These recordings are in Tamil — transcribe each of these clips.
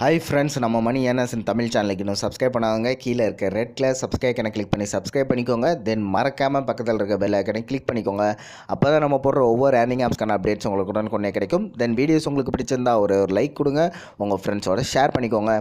ஹாய் ஃப்ரெண்ட்ஸ் நம்ம மணி ஏனசன் தமிழ் சேனலுக்கு இன்னும் சப்ஸ்கிரைப் பண்ணாதவங்க கீழே இருக்க ரெட் கலர் சப்ஸ்கிரைப் கனை கிளிக் பண்ணி சப்ஸ்கிரைப் பண்ணிக்கோங்க தென் மறக்காமல் பக்கத்தில் இருக்க பெல் ஐக்கனை கிளிக் பண்ணிக்கோங்க அப்போ தான் நம்ம போடுற ஒவ்வொரு ஏர்னிங் ஆப்ஸ்க்கான அப்டேட்ஸ் உங்களுக்கு உடனுக்குடனே கிடைக்கும் தென் வீடியோஸ் உங்களுக்கு பிடிச்சிருந்தா ஒரு ஒரு லைக் கொடுங்க உங்கள் ஃப்ரெண்ட்ஸோட ஷேர் பண்ணிக்கோங்க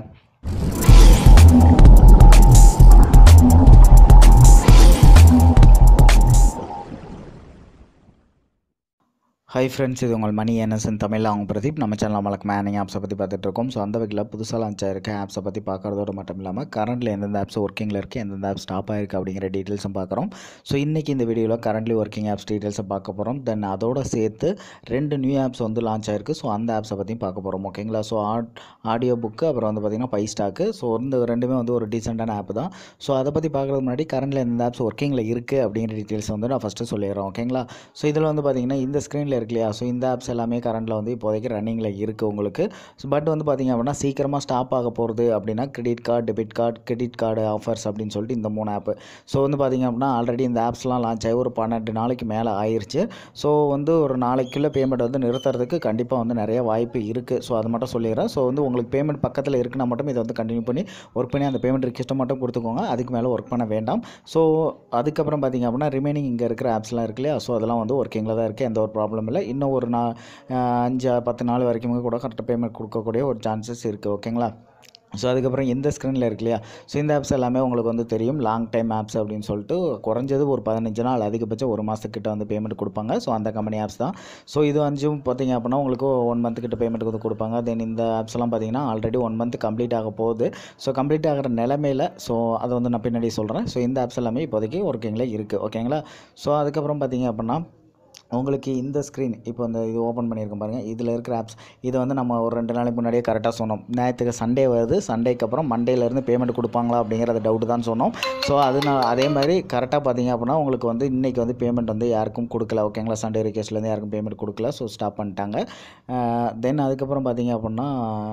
ஹாய் ஃப்ரெண்ட்ஸ் இது உங்கள் மணி என்எஸ்என் தமிழில் அவங்க பிரதீப் நம்ம சேனல் வழக்கு மேனிங் ஆப்ஸை பற்றி பார்த்துட்டு இருக்கோம் ஸோ அந்த வகையில் புதுசாக லான்ச் ஆயிருக்க ஆப்ஸை பற்றி பார்க்குறதோட மட்டும் இல்லாமல் கரண்ட்டில் எந்தெந்த ஆப்ஸ் ஒர்க்கிங்கில் இருக்குது எந்தெந்த ஆப் ஸ்டாப் ஆயிருக்கு அப்படிங்கிற டீட்டெயில்ஸும் பார்க்குறோம் ஸோ இன்றைக்கி இந்த வீடியோவில் கரண்ட்லி ஒர்க்கிங் ஆப்ஸ் டீட்டெயில்ஸை பார்க்க போகிறோம் தென் அதோட சேர்த்து ரெண்டு நியூ ஆப்ஸ் வந்து லான்ச் ஆயிருக்கு ஸோ அந்த ஆப்ஸை பற்றியும் பார்க்க போகிறோம் ஓகேங்களா ஸோ ஆட் ஆடியோ புக்கு அப்புறம் வந்து பார்த்திங்கன்னா பை ஸ்டாக்கு ஸோ இந்த ரெண்டுமே வந்து ஒரு டீசெண்டான ஆப் தான் ஸோ அதை பற்றி பார்க்குறதுக்கு முன்னாடி கரண்ட்டில் எந்த ஆப்ஸ் ஒர்க்கிங்கில் இருக்குது அப்படிங்கிற டீட்டெயில்ஸ் வந்து நான் ஃபஸ்ட்டு சொல்லிடுறேன் ஓகேங்களா ஸோ இதில் வந்து பார்த்திங்கன்னா இந்த ஸ்க்ரீனில் இருக்கு இல்லையா ஸோ இந்த ஆப்ஸ் எல்லாமே கரண்ட்டில் வந்து இப்போதைக்கு ரன்னிங்கில் இருக்குது உங்களுக்கு பட் வந்து பார்த்திங்க அப்படின்னா சீக்கிரமாக ஸ்டாப் ஆக போகிறது அப்படின்னா credit card debit card credit card offers அப்படின்னு சொல்லிட்டு இந்த மூணு ஆப்பு ஸோ வந்து பார்த்திங்க அப்படின்னா ஆல்ரெடி இந்த ஆப்ஸ்லாம் லான்ச் ஆகி ஒரு பன்னெண்டு நாளைக்கு மேலே ஆயிருச்சு ஸோ வந்து ஒரு நாளைக்குள்ளே பேமெண்ட் வந்து நிறுத்துறதுக்கு கண்டிப்பாக வந்து நிறைய வாய்ப்பு இருக்குது ஸோ அது மட்டும் சொல்லிடுறேன் ஸோ வந்து உங்களுக்கு பேமெண்ட் பக்கத்தில் இருக்குன்னா மட்டும் இதை வந்து கண்டினியூ பண்ணி ஒர்க் பண்ணி அந்த பேமெண்ட் ரிக்வெஸ்ட்டை மட்டும் கொடுத்துக்கோங்க அதுக்கு மேலே ஒர்க் பண்ண வேண்டாம் ஸோ அதுக்கப்புறம் பார்த்திங்க அப்படின்னா ரிமைனிங் இங்கே இருக்கிற ஆப்ஸ்லாம் இருக்கு இல்லையா ஸோ அதெல்லாம் வந்து ஒர்க்கிங்கில் தான் இருக்குது எந்த ஒரு ப்ராப்ளம் இல்லை இன்னும் ஒரு நா அஞ்சு பத்து நாள் வரைக்கும் கூட கரெக்டாக பேமெண்ட் கொடுக்கக்கூடிய ஒரு சான்சஸ் இருக்குது ஓகேங்களா ஸோ அதுக்கப்புறம் இந்த ஸ்க்ரீனில் இருக்கு இல்லையா ஸோ இந்த ஆப்ஸ் எல்லாமே உங்களுக்கு வந்து தெரியும் லாங் டைம் ஆப்ஸ் அப்படின்னு சொல்லிட்டு குறைஞ்சது ஒரு பதினஞ்சு நாள் அதிகபட்சம் ஒரு மாதத்துக்கிட்ட வந்து பேமெண்ட் கொடுப்பாங்க ஸோ அந்த கம்பெனி ஆப்ஸ் தான் ஸோ இது அஞ்சும் பார்த்தீங்க அப்படின்னா உங்களுக்கு ஒன் மந்த் கிட்ட பேமெண்ட் வந்து கொடுப்பாங்க தென் இந்த ஆப்ஸ் எல்லாம் பார்த்தீங்கன்னா ஆல்ரெடி ஒன் மந்த் கம்ப்ளீட் ஆக போகுது ஸோ கம்ப்ளீட் ஆகிற நிலமையில் ஸோ அதை வந்து நான் பின்னாடி சொல்கிறேன் ஸோ இந்த ஆப்ஸ் எல்லாமே இப்போதைக்கு ஒர்க்கிங்கில் இருக்குது ஓகேங்களா ஸோ அதுக்கப்புறம் பார்த்தீங்க அப்படின்னா உங்களுக்கு இந்த ஸ்க்ரீன் இப்போ இந்த இது ஓப்பன் பண்ணியிருக்கேன் பாருங்கள் இதில் இருக்கிற ஆப்ஸ் இதை வந்து நம்ம ஒரு ரெண்டு நாளைக்கு முன்னாடியே கரெக்டாக சொன்னோம் ஞாயிற்றுக்கு சண்டே வருது சண்டேக்கு அப்புறம் மண்டேலேருந்து பேமெண்ட் கொடுப்பாங்களா அப்படிங்கிறத டவுட்டு தான் சொன்னோம் ஸோ அதனால் அதே மாதிரி கரெக்டாக பார்த்தீங்க அப்படின்னா உங்களுக்கு வந்து இன்றைக்கி வந்து பேமெண்ட் வந்து யாருக்கும் கொடுக்கல ஓகேங்களா சண்டே ரிக்வெஸ்ட்லேருந்து யாருக்கும் பேமெண்ட் கொடுக்கல ஸோ ஸ்டாப் பண்ணிட்டாங்க தென் அதுக்கப்புறம் பார்த்தீங்க அப்படின்னா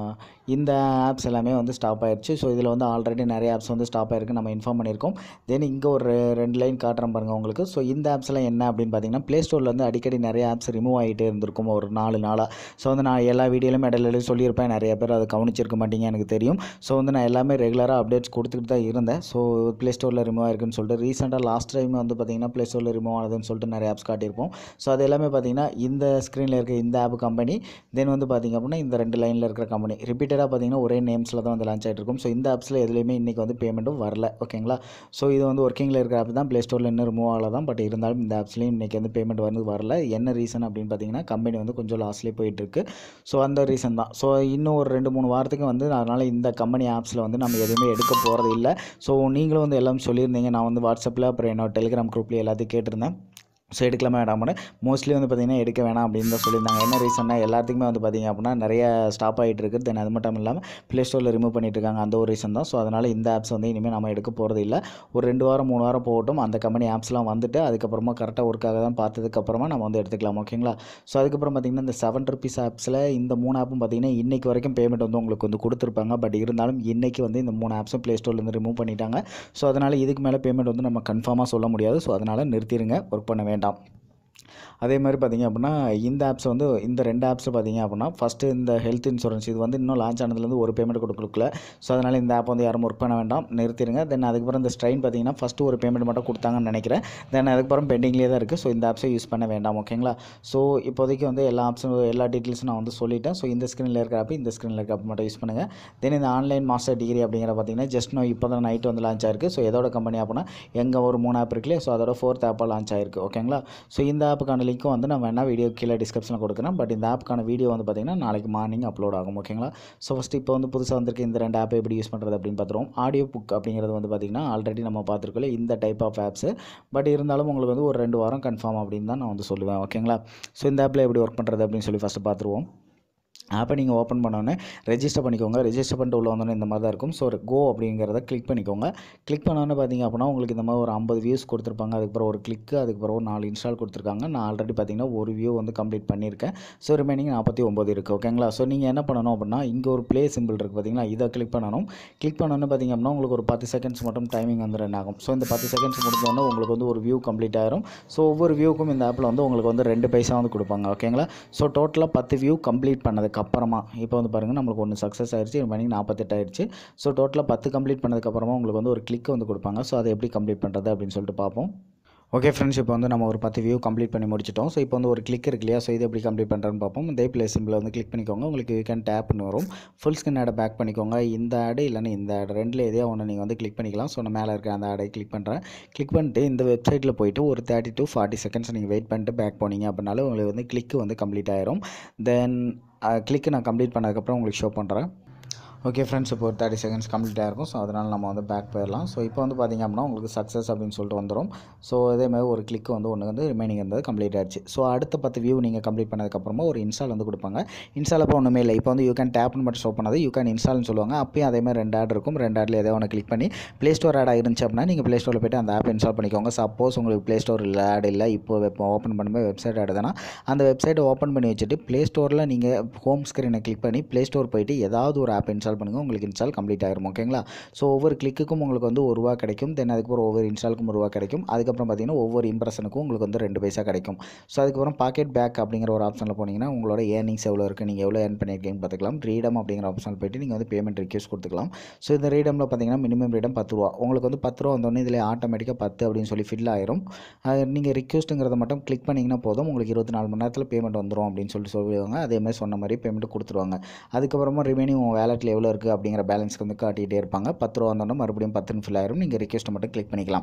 இந்த ஆப்ஸ் எல்லாமே வந்து ஸ்டாப் ஆயிடுச்சு ஸோ இதில் வந்து ஆல்ரெடி நிறைய ஆப்ஸ் வந்து ஸ்டாப் ஆயிருக்கு நம்ம இன்ஃபார்ம் பண்ணியிருக்கோம் தென் இங்கே ஒரு ரெண்டு லைன் காட்டுறேன் பாருங்கள் உங்களுக்கு ஸோ இந்த ஆப்ஸ்லாம் என்ன அப்படின்னு பார்த்தீங்கன்னா ப்ளே ஸ்டோரில் வந்து அடிக்கடி நிறைய ஆப்ஸ் ரிமூவ் ஆகிட்டே இருந்திருக்கும் ஒரு நாலு நாளாக ஸோ வந்து நான் எல்லா வீடியோலையும் இடையில சொல்லியிருப்பேன் நிறைய பேர் அதை கவனிச்சிருக்க மாட்டீங்க எனக்கு தெரியும் ஸோ வந்து நான் எல்லாமே ரெகுலராக அப்டேட்ஸ் கொடுத்துக்கிட்டு தான் இருந்தேன் ஸோ ப்ளே ஸ்டோரில் ரிமூவ் ஆயிருக்குன்னு சொல்லிட்டு ரீசெண்டாக லாஸ்ட் டைம் வந்து பார்த்தீங்கன்னா ப்ளே ஸ்டோரில் ரிமூவ் ஆனதுன்னு சொல்லிட்டு நிறைய ஆப்ஸ் காட்டியிருப்போம் ஸோ அது எல்லாமே பார்த்தீங்கன்னா இந்த ஸ்க்ரீனில் இருக்க இந்த ஆப் கம்பெனி தென் வந்து பார்த்திங்க அப்படின்னா இந்த ரெண்டு லைனில் இருக்கிற கம்பெனி ரிப்பீட்டடாக பார்த்தீங்கன்னா ஒரே நேம்ஸில் தான் வந்து லான்ச் ஆகிட்டு இருக்கும் ஸோ இந்த ஆப்ஸில் எதுலேயுமே இன்றைக்கி வந்து பேமெண்ட்டும் வரல ஓகேங்களா ஸோ இது வந்து ஒர்க்கிங்கில் இருக்கிற ஆப் தான் ப்ளே ஸ்டோரில் இன்னும் ரிமூவ் ஆகல தான் பட் இருந்தாலும் இந்த ஆப்ஸ்லேயும் இன்றைக்கி வந்து பேமெண்ட் வந்து வரல என்ன ரீசன் அப்படின்னு பார்த்தீங்கன்னா கம்பெனி வந்து கொஞ்சம் லாஸ்ட்லேயே போயிட்டுருக்கு ஸோ அந்த ரீசன் தான் ஸோ இன்னும் ஒரு ரெண்டு மூணு வாரத்துக்கு வந்து அதனால் இந்த கம்பெனி ஆப்ஸில் வந்து நம்ம எதுவுமே எடுக்க போகிறது இல்லை ஸோ நீங்களும் வந்து எல்லாம் சொல்லியிருந்தீங்க நான் வந்து வாட்ஸ்அப்பில் அப்புறம் என்னோட டெலிகிராம் குரூப்லேயே எல்லாத்தையும் கேட்டிருந்தேன் ஸோ எடுக்கலாமா வேண்டாம்னு மோஸ்ட்லி வந்து பார்த்திங்கன்னா எடுக்க வேணாம் அப்படின்னு தான் சொல்லியிருந்தாங்க என்ன ரீசன்னா எல்லாத்துக்குமே வந்து பார்த்திங்க அப்படின்னா நிறைய ஸ்டாப் ஆகிட்டு இருக்குது தென் அது மட்டும் இல்லாமல் ப்ளே ஸ்டோரில் ரிமூவ் பண்ணிட்டு இருக்காங்க அந்த ஒரு ரீசன் தான் ஸோ அதனால் இந்த ஆப்ஸ் வந்து இனிமேல் நம்ம எடுக்க போகிறது இல்லை ஒரு ரெண்டு வாரம் மூணு வாரம் போகட்டும் அந்த கம்பெனி ஆப்ஸ்லாம் வந்துட்டு அதுக்கப்புறமா கரெக்டாக ஒர்க் ஆக தான் பார்த்ததுக்கப்புறமா நம்ம வந்து எடுத்துக்கலாம் ஓகேங்களா ஸோ அதுக்கப்புறம் பார்த்திங்கன்னா இந்த செவன் ருபீஸ் ஆப்ஸில் இந்த மூணு ஆப்பும் பார்த்திங்கன்னா இன்றைக்கி வரைக்கும் பேமெண்ட் வந்து உங்களுக்கு வந்து கொடுத்துருப்பாங்க பட் இருந்தாலும் இன்றைக்கி வந்து இந்த மூணு ஆப்ஸும் ப்ளே ஸ்டோர்லேருந்து ரிமூவ் பண்ணிட்டாங்க ஸோ அதனால் இதுக்கு மேலே பேமெண்ட் வந்து நம்ம கன்ஃபார்மாக சொல்ல முடியாது ஸோ அதனால் நிறுத்திடுங்க ஒர்க் பண்ண வேண்டாம் அதே மாதிரி பார்த்திங்க அப்படின்னா இந்த ஆப்ஸ் வந்து இந்த ரெண்டு ஆப்ஸ் பார்த்திங்க அப்படின்னா ஃபஸ்ட்டு இந்த ஹெல்த் இன்சூரன்ஸ் இது வந்து இன்னும் லான்ச் ஆனதுலேருந்து ஒரு பேமெண்ட் கூட கொடுக்கல ஸோ அதனால் இந்த ஆப் வந்து யாரும் ஒர்க் பண்ண வேண்டாம் நிறுத்திடுங்க தென் அதுக்கப்புறம் இந்த ஸ்ட்ரைன் பார்த்திங்கன்னா ஃபஸ்ட்டு ஒரு பேமெண்ட் மட்டும் கொடுத்தாங்கன்னு நினைக்கிறேன் தென் அதுக்கப்புறம் பெண்டிங்லேயே தான் இருக்குது ஸோ இந்த ஆப்ஸை யூஸ் பண்ண வேண்டாம் ஓகேங்களா ஸோ இப்போதைக்கு வந்து எல்லா ஆப்ஸும் எல்லா டீட்டெயில்ஸும் நான் வந்து சொல்லிட்டேன் ஸோ இந்த ஸ்க்ரீனில் இருக்க ஆப் இந்த ஸ்க்ரீனில் இருக்க ஆப் மட்டும் யூஸ் பண்ணுங்கள் தென் இந்த ஆன்லைன் மாஸ்டர் டிகிரி அப்படிங்கிற பார்த்திங்கன்னா ஜஸ்ட் நோ இப்போ தான் நைட் வந்து லான்ச் ஆயிருக்கு ஸோ எதோட கம்பெனி ஆப்னா எங்கே ஒரு மூணு ஆப் இருக்குல்லையே ஸோ அதோட ஃபோர்த் ஆப்பாக லான்ச் ஆயிருக்கு ஓகேங்களா ஸோ இந்த ஆப்புக்கான லிங்க்கும் வந்து நான் வேணால் வீடியோ கீழே டிஸ்கிரிப்ஷனில் கொடுக்குறேன் பட் இந்த ஆப்புக்கான வீடியோ வந்து பார்த்திங்கன்னா நாளைக்கு மார்னிங் அப்லோட் ஆகும் ஓகேங்களா ஸோ ஃபஸ்ட்டு இப்போ வந்து புதுசாக வந்திருக்க இந்த ரெண்டு ஆப்பை எப்படி யூஸ் பண்ணுறது அப்படின்னு பார்த்துருவோம் ஆடியோ புக் அப்படிங்கிறது வந்து பார்த்திங்கன்னா ஆல்ரெடி நம்ம பார்த்துருக்கோம் இந்த டைப் ஆஃப் ஆப்ஸு பட் இருந்தாலும் உங்களுக்கு வந்து ஒரு ரெண்டு வாரம் கன்ஃபார்ம் அப்படின்னு தான் நான் வந்து சொல்லுவேன் ஓகேங்களா ஸோ இந்த ஆப்பில் எப்படி ஒர்க் பண்ணுறது அப்படின்னு சொல்லி ஃபஸ்ட்டு பார்த்துருவோம் ஆப்பை நீங்கள் ஓப்பன் பண்ணோன்னே ரெஜிஸ்டர் பண்ணிக்கோங்க ரெஜிஸ்டர் பண்ணிட்டு உள்ள வந்தோன்னே இந்த மாதிரி தான் இருக்கும் ஸோ கோ அப்படிங்கிறத கிளிக் பண்ணிக்கோங்க கிளிக் பண்ணோன்னே பார்த்தீங்க அப்படின்னா உங்களுக்கு இந்த மாதிரி ஒரு ஐம்பது வியூஸ் கொடுத்துருப்பாங்க அதுக்கப்புறம் ஒரு கிளிக்கு அதுக்கப்புறம் ஒரு நாலு இன்ஸ்டால் கொடுத்துருக்காங்க நான் ஆல்ரெடி பார்த்தீங்கன்னா ஒரு வியூ வந்து கம்ப்ளீட் பண்ணியிருக்கேன் ஸோ ரிமைனிங் நாற்பத்தி ஒம்பது இருக்குது ஓகேங்களா ஸோ நீங்கள் என்ன பண்ணணும் அப்படின்னா இங்கே ஒரு ப்ளே சிம்பிள் இருக்குது பார்த்தீங்களா இதை கிளிக் பண்ணணும் கிளிக் பண்ணோன்னே பார்த்தீங்க அப்படின்னா உங்களுக்கு ஒரு பத்து செகண்ட்ஸ் மட்டும் டைமிங் வந்து ரன் ஆகும் ஸோ இந்த பத்து செகண்ட்ஸ் முடிஞ்சோடனே உங்களுக்கு வந்து ஒரு வியூ கம்ப்ளீட் ஆயிரும் ஸோ ஒவ்வொரு வியூக்கும் இந்த ஆப்பில் வந்து உங்களுக்கு வந்து ரெண்டு பைசா வந்து கொடுப்பாங்க ஓகேங்களா ஸோ டோட்டலாக பத்து வியூ கம்ப்ளீட் பண்ணதுக்கு பண்ணதுக்கப்புறமா இப்போ வந்து பாருங்கள் நம்மளுக்கு ஒன்று சக்ஸஸ் ஆயிடுச்சு ரிமைனிங் நாற்பத்தெட்டு ஆயிடுச்சு ஸோ டோட்டலாக பத்து கம்ப்ளீட் பண்ணதுக்கப்புறமா உங்களுக்கு வந்து ஒரு கிளிக் வந்து கொடுப்பாங்க ஸோ அதை எப்படி கம்ப்ளீட் பண்ணுறது அப்படின்னு சொல்லிட்டு பார்ப்போம் ஓகே ஃப்ரெண்ட்ஸ் இப்போ வந்து நம்ம ஒரு பத்து வியூ கம்ப்ளீட் பண்ணி முடிச்சிட்டோம் ஸோ இப்போ வந்து ஒரு கிளிக் இருக்கு இல்லையா ஸோ இது எப்படி கம்ப்ளீட் பண்ணுறேன்னு பார்ப்போம் இதே பிளே சிம்பிள் வந்து கிளிக் பண்ணிக்கோங்க உங்களுக்கு யூ கேன் டேப்னு வரும் ஃபுல் ஸ்கிரீன் ஆடை பேக் பண்ணிக்கோங்க இந்த ஆடு இல்லைன்னா இந்த ஆடு ரெண்டில் எதையோ ஒன்று நீங்கள் வந்து கிளிக் பண்ணிக்கலாம் ஸோ நான் மேலே இருக்க அந்த ஆடை கிளிக் பண்ணுறேன் கிளிக் பண்ணிட்டு இந்த வெப்சைட்டில் போயிட்டு ஒரு தேர்ட்டி டு ஃபார்ட்டி செகண்ட்ஸ் நீங்கள் வெயிட் பண்ணிட்டு பேக் போனீங்க அப்படின்னாலும் உங்களுக்கு வந்து கிளிக் வந்து கம்ப்ளீட் ஆயிரும் தென் கிளிக் நான் கம்ப்ளீட் பண்ணதுக்கப்புறம் உங்களுக்கு ஷோ பண்ணுறேன் ஓகே ஃப்ரெண்ட்ஸ் இப்போ ஒரு தேர்ட்டி செகண்ட்ஸ் கம்ப்ளீட் ஆகிருக்கும் ஸோ அதனால் நம்ம வந்து பேக் போயிடலாம் ஸோ இப்போ வந்து பார்த்திங்க அப்படின்னா உங்களுக்கு சக்ஸஸ் அப்படின்னு சொல்லிட்டு வந்துடும் ஸோ இதேமாதிரி ஒரு கிளிக் வந்து ஒன்று வந்து ரிமைனிங் இருந்தது கம்ப்ளீட் ஆயிடுச்சு ஸோ அடுத்த பத்து வியூ நீங்கள் கம்ப்ளீட் பண்ணதுக்கப்புறமா ஒரு இன்ஸ்டால் வந்து கொடுப்பாங்க இன்ஸ்டால் அப்போ ஒன்றுமே இல்லை இப்போ வந்து யூ கேன் டேப்னு மட்டும் ஷோ பண்ணது யூ கேன் இன்ஸ்டால்னு சொல்லுவாங்க அப்பயும் அதேமாதிரி ரெண்டு ஆட் இருக்கும் ரெண்டு ஆடில் எதோ ஒன்று கிளிக் பண்ணி ப்ளே ஸ்டோர் ஆட் இருந்துச்சு அப்படின்னா நீங்கள் ப்ளே ஸ்டோரில் போய்ட்டு அந்த ஆப் இன்ஸ்டால் பண்ணிக்கோங்க சப்போஸ் உங்களுக்கு ப்ளே ஸ்டோர் இல்லை ஆட் இல்லை இப்போ இப்போ ஓப்பன் பண்ணும்போது வெப்சைட் ஆட் தானே அந்த வெப்சைட்டை ஓப்பன் பண்ணி வச்சுட்டு ப்ளே ஸ்டோரில் நீங்கள் ஹோம் ஸ்க்ரீனை கிளிக் பண்ணி ப்ளே ஸ்டோர் போயிட்டு ஏதாவது ஒரு ஆப் இன்ஸ்டால் பண்ணுங்கள் உங்களுக்கு இன்ஸ்டால் கம்ப்ளீட் ஆகிரும் ஓகேங்களா ஸோ ஒவ்வொரு கிளிக்குக்கும் உங்களுக்கு வந்து ஒரு ரூபா கிடைக்கும் தென் அதுக்கப்புறம் ஒவ்வொரு இன்ஸ்டாலுக்கும் ஒரு ரூபா கிடைக்கும் அதுக்கப்புறம் பார்த்தீங்கன்னா ஒவ்வொரு இம்ப்ரெஷனுக்கும் உங்களுக்கு வந்து ரெண்டு பைசா கிடைக்கும் ஸோ அதுக்கப்புறம் பாக்கெட் பேக் அப்படிங்கிற ஒரு ஆப்ஷனில் போனீங்கன்னா உங்களோட ஏர்னிங்ஸ் எவ்வளோ இருக்குது நீங்கள் எவ்வளோ ஏர்ன் பண்ணியிருக்கீங்கன்னு பார்த்துக்கலாம் ரீடம் அப்படிங்கிற ஆப்ஷனில் போயிட்டு நீங்கள் வந்து பேமெண்ட் ரிக்வஸ்ட் கொடுத்துக்கலாம் ஸோ இந்த ரீடமில் பார்த்தீங்கன்னா மினிமம் ரீடம் பத்து ரூபா உங்களுக்கு வந்து பத்து ரூபா வந்தோடனே இதில் ஆட்டோமேட்டிக்காக பத்து அப்படின்னு சொல்லி ஃபில் ஆயிரும் நீங்கள் ரிக்வஸ்ட்டுங்கிறத மட்டும் கிளிக் பண்ணிங்கன்னா போதும் உங்களுக்கு இருபத்தி நாலு மணி நேரத்தில் பேமெண்ட் வந்துடும் அப்படின்னு சொல்லிட்டு சொல்லுவாங்க அதே மாதிரி சொன்ன மாதிரி பேமெண்ட் கொடுத்துருவாங்க அதுக்கப்புறமா ரிமைனிங் உங்கள் வேலெட்டில் எவ்வளோ இருக்குது அப்படிங்கிற பேலன்ஸ்க்கு வந்து காட்டிகிட்டே இருப்பாங்க பத்து ரூபா வந்தோடனே மறுபடியும் பத்துன்னு ஃபில் ஆயிரும் நீங்கள் ரிக்வஸ்ட்டை மட்டும் கிளிக் பண்ணிக்கலாம்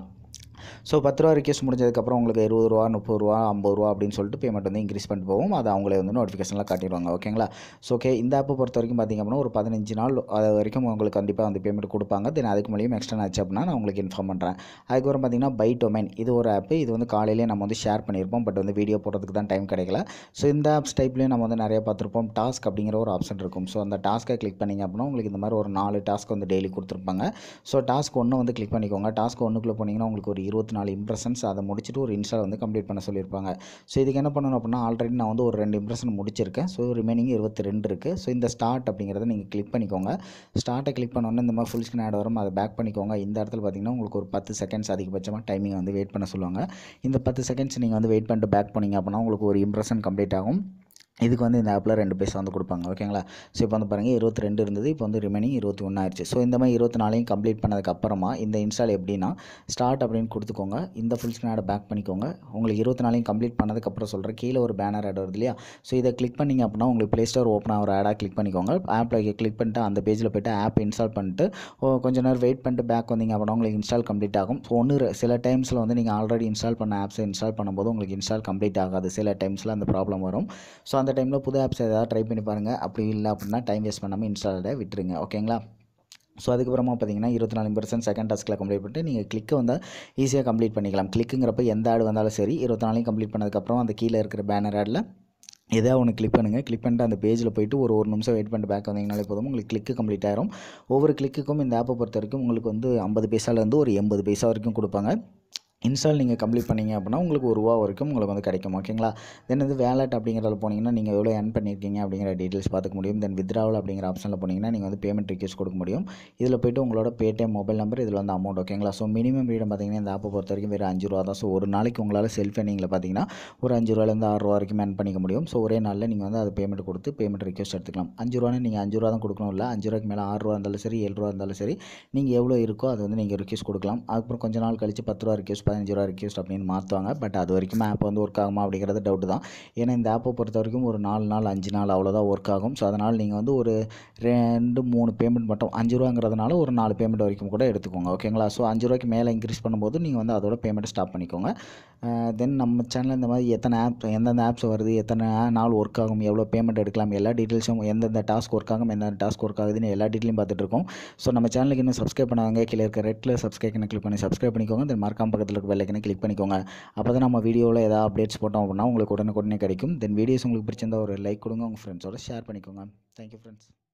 ஸோ பத்து ரூபா ரிக்வஸ்ட் முடிஞ்சதுக்கப்புறம் உங்களுக்கு இருபது ரூபா முப்பது ரூபா ஐம்பது ரூபா அப்படின்னு சொல்லிட்டு பேமெண்ட் வந்து இன்க்ரீஸ் பண்ணிட்டு போகும் அது அவங்களே வந்து நோட்டிஃபிகேஷனில் காட்டிடுவாங்க ஓகேங்களா ஸோ ஓகே இந்த ஆப்பை பொறுத்த வரைக்கும் பார்த்திங்க அப்படின்னா ஒரு பதினஞ்சு நாள் அது வரைக்கும் உங்களுக்கு கண்டிப்பாக வந்து பேமெண்ட் கொடுப்பாங்க தென் அதுக்கு மேலேயும் எக்ஸ்ட்ரா ஆச்சு அப்படின்னா நான் உங்களுக்கு இன்ஃபார்ம் பண்ணுறேன் அதுக்கப்புறம் பார்த்திங்கன்னா பை டொமைன் இது ஒரு ஆப் இது வந்து காலையிலேயே நம்ம வந்து ஷேர் பண்ணியிருப்போம் பட் வந்து வீடியோ போடுறதுக்கு தான் டைம் கிடைக்கல ஸோ இந்த ஆப்ஸ் டைப்லேயும் நம்ம வந்து நிறைய பார்த்துருப்போம் டாஸ்க் அப்படிங்கிற ஒரு ஆப்ஷன் இருக்கும் ஸோ அந்த டாஸ்க்கை கிளிக் பண்ணிங்க அப்படின்னா உங்களுக்கு இந்த மாதிரி ஒரு நாலு டாஸ்க் வந்து டெய்லி கொடுத்துருப்பாங்க ஸோ டாஸ்க் ஒன்று வந்து கிளிக் பண்ணிக்கோங்க டாஸ்க் ஒன்றுக்குள்ளே போனீங்கன்னா உங்களுக்கு ஒரு இருபத்தி நாலு இம்ப்ரெஷன்ஸ் அதை முடிச்சுட்டு ஒரு இன்ஸ்டால் வந்து கம்ப்ளீட் பண்ண சொல்லியிருப்பாங்க ஸோ இதுக்கு என்ன பண்ணணும் அப்படின்னா ஆல்ரெடி நான் வந்து ஒரு ரெண்டு இம்ப்ரெஷன் முடிச்சிருக்கேன் ஸோ ரிமைனிங் இருபத்தி ரெண்டு இருக்குது ஸோ இந்த ஸ்டார்ட் அப்படிங்கிறத நீங்கள் கிளிக் பண்ணிக்கோங்க ஸ்டார்ட்டை கிளிக் பண்ணோன்னே இந்த மாதிரி ஃபுல் ஸ்க்ரீன் ஆட் வரும் அதை பேக் பண்ணிக்கோங்க இந்த இடத்துல பார்த்தீங்கன்னா உங்களுக்கு ஒரு பத்து செகண்ட்ஸ் அதிகபட்சமாக டைமிங் வந்து வெயிட் பண்ண சொல்லுவாங்க இந்த பத்து செகண்ட்ஸ் நீங்கள் வந்து வெயிட் பண்ணிட்டு பேக் பண்ணிங்க அப்படின்னா உங்களுக்கு ஒரு இம்ப்ரெஷன் கம்ப்ளீட் ஆகும் இதுக்கு வந்து இந்த ஆப்பில் ரெண்டு பைசா வந்து கொடுப்பாங்க ஓகேங்களா ஸோ இப்போ வந்து பாருங்கள் இருபத்தி ரெண்டு இருந்தது இப்போ வந்து ரிமைனிங் இருபத்தி ஒன்று ஆயிடுச்சு ஸோ இந்த மாதிரி இருபத்தி நாலையும் கம்ப்ளீட் பண்ணதுக்கு அப்புறமா இந்த இன்ஸ்டால் எப்படின்னா ஸ்டார்ட் அப்படின்னு கொடுத்துக்கோங்க இந்த ஃபுல் ஸ்க்ரீன் ஆடை பேக் பண்ணிக்கோங்க உங்களுக்கு இருபத்தி நாலையும் கம்ப்ளீட் பண்ணதுக்கப்புறம் சொல்கிறேன் கீழே ஒரு பேனர் ஆட் வருது இல்லையா ஸோ இதை கிளிக் பண்ணிங்க அப்படின்னா உங்களுக்கு ப்ளே ஸ்டோர் ஓப்பன் ஆகிற ஆடாக கிளிக் பண்ணிக்கோங்க ஆப்பில் கிளிக் பண்ணிட்டு அந்த பேஜில் போய்ட்டு ஆப் இன்ஸ்டால் பண்ணிட்டு ஓ, கொஞ்ச நேரம் வெயிட் பண்ணிட்டு பேக் வந்தீங்க அப்படின்னா உங்களுக்கு இன்ஸ்டால் கம்ப்ளீட் ஆகும் ஸோ ஒன்று சில டைம்ஸில் வந்து நீங்கள் ஆல்ரெடி இன்ஸ்டால் பண்ண ஆப்ஸை இன்ஸ்டால் பண்ணும்போது உங்களுக்கு இன்ஸ்டால் கம்ப்ளீட் ஆகாது சில டைம்ஸில் அந்த ப்ராப்ளம் வரும் ஸோ அந்த டைமில் புது ஆப்ஸ் ஏதாவது ட்ரை பண்ணி பாருங்கள் அப்படி இல்லை அப்படின்னா டைம் வேஸ்ட் பண்ணாமல் இன்ஸ்டாலை விட்டுருங்க ஓகேங்களா ஸோ அதுக்கப்புறமா பார்த்தீங்கன்னா இருபத்தி நாலு பர்சன்ட் செகண்ட் டாஸ்க்கில் கம்ப்ளீட் பண்ணிட்டு நீங்கள் கிளிக்கை வந்து ஈஸியாக கம்ப்ளீட் பண்ணிக்கலாம் கிளிக்குங்கிறப்ப எந்த ஆடு வந்தாலும் சரி இருபத்தி நாளையும் கம்ப்ளீட் பண்ணதுக்கப்புறம் அந்த கீழே இருக்கிற பேனர் ஆடில் எதாவது ஒன்று கிளிக் பண்ணுங்கள் கிளிக் பண்ணிட்டு அந்த பேஜில் போயிட்டு ஒரு ஒரு நிமிஷம் வெயிட் பண்ணிட்டு பேக் வந்தீங்கனாலே போதும் உங்களுக்கு கிளிக்கு கம்ப்ளீட் ஆயிரும் ஒவ்வொரு கிளிக்குக்கும் இந்த ஆப்பை பொறுத்த வரைக்கும் உங்களுக்கு வந்து ஐம்பது பைசாலேருந்து ஒரு எண்பது பைசா வரைக்கும் கொடுப்பாங்க இன்ஸ்டால் நீங்கள் கம்ப்ளீட் பண்ணீங்க அப்படின்னா உங்களுக்கு ஒரு ரூபா வரைக்கும் உங்களுக்கு வந்து கிடைக்கும் ஓகேங்களா தென் இது வேலட் அப்படிங்கிறதுல போனீங்கன்னா நீங்கள் எவ்வளோ earn பண்ணியிருக்கீங்க அப்படிங்கிற டீட்டெயில்ஸ் பார்த்துக்க முடியும் தென் வித்ராவல் அப்படிங்கிற ஆப்ஷனில் போனீங்கன்னா நீங்கள் வந்து பேமெண்ட் ரிக்வஸ்ட் கொடுக்க முடியும் இதில் போய்ட்டு உங்களோட பேடிஎம் மொபைல் நம்பர் இதில் வந்து அமௌண்ட் ஓகேங்களா ஸோ மினிமம் ரீடம் பார்த்தீங்கன்னா இந்த ஆப்பை பொறுத்த வரைக்கும் வெறும் அஞ்சு ரூபா தான் ஸோ ஒரு நாளைக்கு உங்களால் செல்ஃப் எர்னிங்கில் பார்த்தீங்கன்னா ஒரு அஞ்சு ரூபாலேருந்து ஆறு ரூபா வரைக்கும் earn பண்ணிக்க முடியும் ஸோ ஒரே நாளில் நீங்கள் வந்து அது பேமெண்ட் கொடுத்து பேமெண்ட் ரிக்வஸ்ட் எடுத்துக்கலாம் அஞ்சு ரூபான்னு நீங்கள் அஞ்சு ரூபா தான் கொடுக்கணும் இல்லை அஞ்சு ரூபாய்க்கு மேலே ஆறு ரூபா இருந்தாலும் சரி ஏழு ரூபா இருந்தாலும் சரி நீங்கள் எவ்வளோ இருக்கோ அது வந்து நீங்கள் ரிக்வஸ்ட் கொடுக்கலாம் அதுக்கப்புறம் கொஞ்ச நாள் கழிச்சு பத்து ரூபா ரிக்வஸ்ட் பதினஞ்சு ரூபா ரிக்வஸ்ட் அப்படின்னு மாற்றுவாங்க பட் அது வரைக்கும் ஆப் வந்து ஒர்க் ஆகுமா அப்படிங்கிறது டவுட் தான் ஏன்னா இந்த ஆப்பை பொறுத்த வரைக்கும் ஒரு நாலு நாள் அஞ்சு நாள் அவ்வளோதான் ஒர்க் ஆகும் ஸோ அதனால் நீங்கள் வந்து ஒரு ரெண்டு மூணு பேமெண்ட் மட்டும் அஞ்சு ரூபாங்கிறதுனால ஒரு நாலு பேமெண்ட் வரைக்கும் கூட எடுத்துக்கோங்க ஓகேங்களா ஸோ அஞ்சு ரூபாய்க்கு மேலே இன்க்ரீஸ் பண்ணும்போது நீங்கள் வந்து அதோட பேமெண்ட் ஸ்டாப் பண்ணிக்கோங்க தென் நம்ம சேனலில் இந்த மாதிரி எத்தனை ஆப் எந்தெந்த ஆப்ஸ் வருது எத்தனை நாள் ஒர்க் ஆகும் எவ்வளோ பேமெண்ட் எடுக்கலாம் எல்லா டீட்டெயில்ஸும் எந்தெந்த டாஸ்க் ஒர்க் ஆகும் எந்தெந்த டாஸ்க் ஒர்க் ஆகுதுன்னு எல்லா டீட்டெயிலும் பார்த்துட்டு இருக்கோம் ஸோ நம்ம சேனலுக்கு இன்னும் சப்ஸ்கிரைப் பண்ணாங்க கீழே இருக்க ரெட்டில் சப்ஸ்கிரைப் கிளிக் பண்ணி சப்ஸ்கிரைப் பண்ணிக்கோங்க தென் மறக்காம பக்கத்தில் இருக்க பெல்லைக்கனை கிளிக் பண்ணிக்கோங்க அப்போ தான் நம்ம வீடியோவில் ஏதாவது அப்டேட்ஸ் போட்டோம் அப்படின்னா உங்களுக்கு உடனுக்குடனே கிடைக்கும் தென் வீடியோஸ் உங்களுக்கு பிடிச்சிருந்தா ஒரு லைக் கொடுங்க உங்கள் ஃப்ரெண்ட்ஸோட ஷேர் பண்ணிக்கோங்க தேங்க்யூ ஃப்ரெண்ட்ஸ்